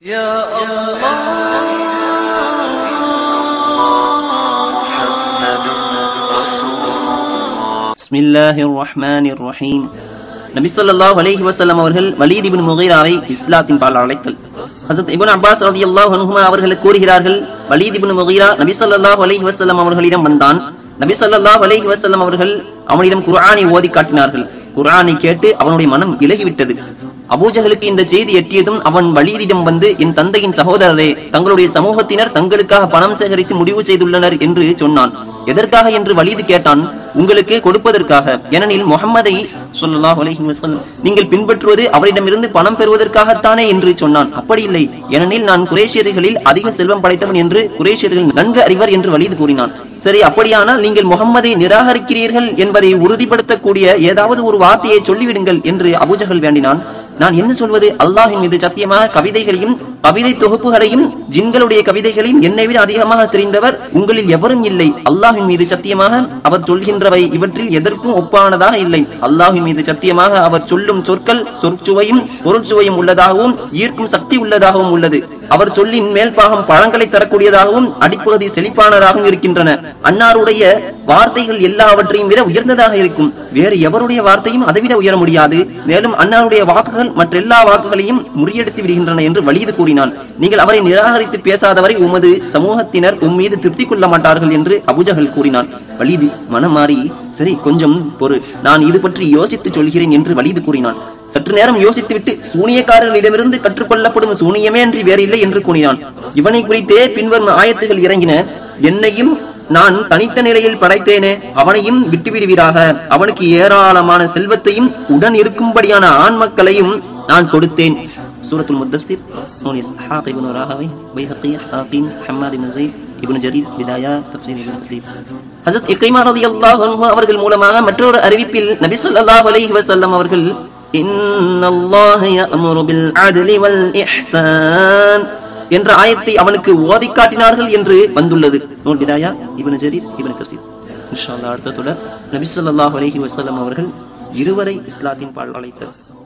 يا الله محمد رسول الله بسم الله الرحمن الرحيم நபி ஸல்லல்லாஹு அலைஹி வஸல்லம் அவர்கள் வலீத் இப்னு முகீராவை இஸ்லாத்தின் பால் அழைத்தல் ஹஜரத் இப்னு அப்பாஸ் ரலியல்லாஹு அன்ஹுமா அவர்கள் கூறுகிறார்கள் வலீத் இப்னு முகீரா நபி ஸல்லல்லாஹு அலைஹி வஸல்லம் அவர்களிடம் வந்தான் நபி ஸல்லல்லாஹு அலைஹி வஸல்லம் அவர்கள் அவனிடம் குர்ஆனை ஓதி காட்டினார்கள் குர்ஆனை கேட்டு அவனுடைய மனம் இலகிவிட்டது அபூஜகளுக்கு இந்த செய்தி எட்டியதும் அவன் வலீதிடம் வந்து என் தந்தையின் சகோதரரே தங்களுடைய சமூகத்தினர் தங்களுக்காக பணம் சேகரித்து முடிவு செய்துள்ளனர் என்று சொன்னான் எதற்காக என்று வலீது கேட்டான் உங்களுக்கு கொடுப்பதற்காக ஏனெனில் முகம்மதை ஸல்லல்லாஹு அலைஹி வஸல்லம் நீங்கள் பின்பற்றுவது அவரிடமிருந்து பணம் பெறுவதற்காகத்தானே என்று சொன்னான் அப்படி இல்லை ஏனெனில் நான் குரேஷியர்களில் அதிக செல்வம் படைத்தவன் என்று குரேஷியர்கள் நன்கு அறிவர் என்று வலீது கூறினான் சரி அப்படியானால் நீங்கள் முகம்மதை நிராகரிக்கிறீர்கள் என்பதை உறுதிப்படுத்தக்கூடிய ஏதாவது ஒரு வார்த்தையை சொல்லிவிடுங்கள் என்று அபூஜகல் வேண்டினான் நான் என்ன சொல்வது அல்லாஹின் மீது சத்தியமாக கவிதைகளையும் கவிதை தொகுப்புகளையும் ஜின்களுடைய கவிதைகளையும் என்னை விட அதிகமாக தெரிந்தவர் உங்களில் எவரும் இல்லை அல்லாஹின் மீது சத்தியமாக அவர் சொல்கின்றவை இவற்றில் எதற்கும் ஒப்பானதாக இல்லை அல்லாஹின் மீது சத்தியமாக அவர் சொல்லும் சொற்கள் சொற்சுவையும் பொருட்சுவையும் உள்ளதாகவும் ஈர்க்கும் சக்தி உள்ளதாகவும் உள்ளது அவர் சொல்லின் மேல் பாகம் பழங்களை தரக்கூடியதாகவும் அடிப்பகுதி செழிப்பானதாகவும் இருக்கின்றன அன்னாருடைய வார்த்தைகள் எல்லாவற்றையும் விட உயர்ந்ததாக இருக்கும் வேறு எவருடைய வார்த்தையும் அதைவிட உயர முடியாது மேலும் அன்னாருடைய வாக்குகள் மற்ற எல்லா வாக்குகளையும் முறியடித்து விடுகின்றன என்று வலிது கூறினான் நீங்கள் அவரை நிராகரித்து பேசாதவரை உமது சமூகத்தினர் உம் மீது திருப்தி கொள்ள மாட்டார்கள் என்று அபுஜகல் கூறினான் வலிது மனம் மாறி சரி கொஞ்சம் பொறு நான் இது பற்றி யோசித்து சொல்கிறேன் என்று வலிது கூறினான் சற்று நேரம் யோசித்துவிட்டு சூனியக்காரர்களிடமிருந்து கற்றுக்கொள்ளப்படும் சூனியமே அன்றி வேறு இல்லை என்று கூறினான் இவனை குறித்தே பின்வரும் ஆயத்துகள் இறங்கின என்னையும் நான் தனித்த நிலையில் படைத்தேனே அவனையும் விட்டுவிடுவீராக அவனுக்கு ஏராளமான செல்வத்தையும் உடன் இருக்கும்படியான ஆண் மக்களையும் நான் கொடுத்தேன் Suratul Muddaththir Nun Ishaq ibn Rahawi Baihaqi Hakim Hammad ibn Zaid ibn Jarir Bidaya Tafsir ibn Kathir Hazrat Ikrima ரலியல்லாஹு அன்ஹு அவர்கள் மூலமாக மற்றொரு அறிவிப்பில் நபி ஸல்லல்லாஹு அலைஹி வஸல்லம் அவர்கள் இன்னல்லாஹ யஅமுரு பில் அத்லி வல் இஹ்சான் என்ற ஆயத்தை அவனுக்கு ஓதி காட்டினார்கள் என்று வந்துள்ளது நூல் பிதாயா இப்னு ஜரீர் இப்னு கஸீர் இன்ஷா அல்லாஹ் அடுத்த தொடர் நபி ஸல்லல்லாஹு அலைஹி வஸல்லம் அவர்கள் இருவரை இஸ்லாத்தின் பால் அழைத்தார்